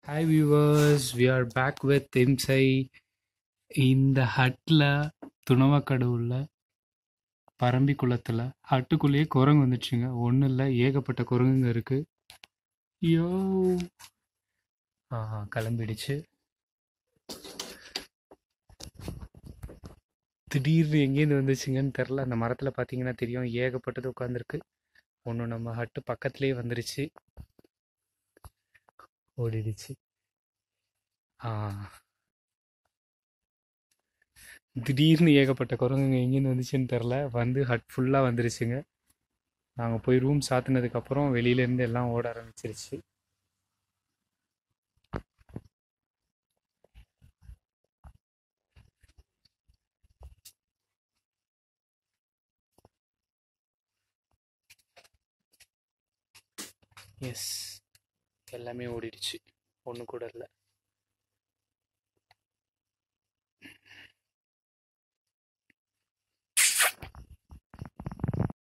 Hi viewers, we are back with Imsai இந்த ஹட்டில் துணவக்கடவுல பரம்பி குளத்தில் ஹட்டுக்குள்ளேயே குரங்கு வந்துச்சுங்க ஒன்றும் இல்லை ஏகப்பட்ட குரங்குங்க இருக்கு ஐயோ ஆ கிளம்பிடுச்சு திடீர்னு எங்கேருந்து வந்துச்சுங்கன்னு தெரில அந்த மரத்தில் பார்த்தீங்கன்னா தெரியும் ஏகப்பட்டது உட்காந்துருக்கு ஒன்று நம்ம ஹட்டு பக்கத்துலேயே வந்துருச்சு ஓடிடுச்சு ஆ திடீர்னு ஏகப்பட்ட குரங்குங்க எங்கேருந்து வந்துச்சுன்னு தெரில வந்து ஹட் ஃபுல்லாக வந்துருச்சுங்க நாங்கள் போய் ரூம் சாத்தினதுக்கப்புறம் வெளியிலேருந்து எல்லாம் ஓட ஆரம்பிச்சிருச்சு எஸ் எல்லாமே ஓடிடுச்சு ஒன்று கூட இல்லை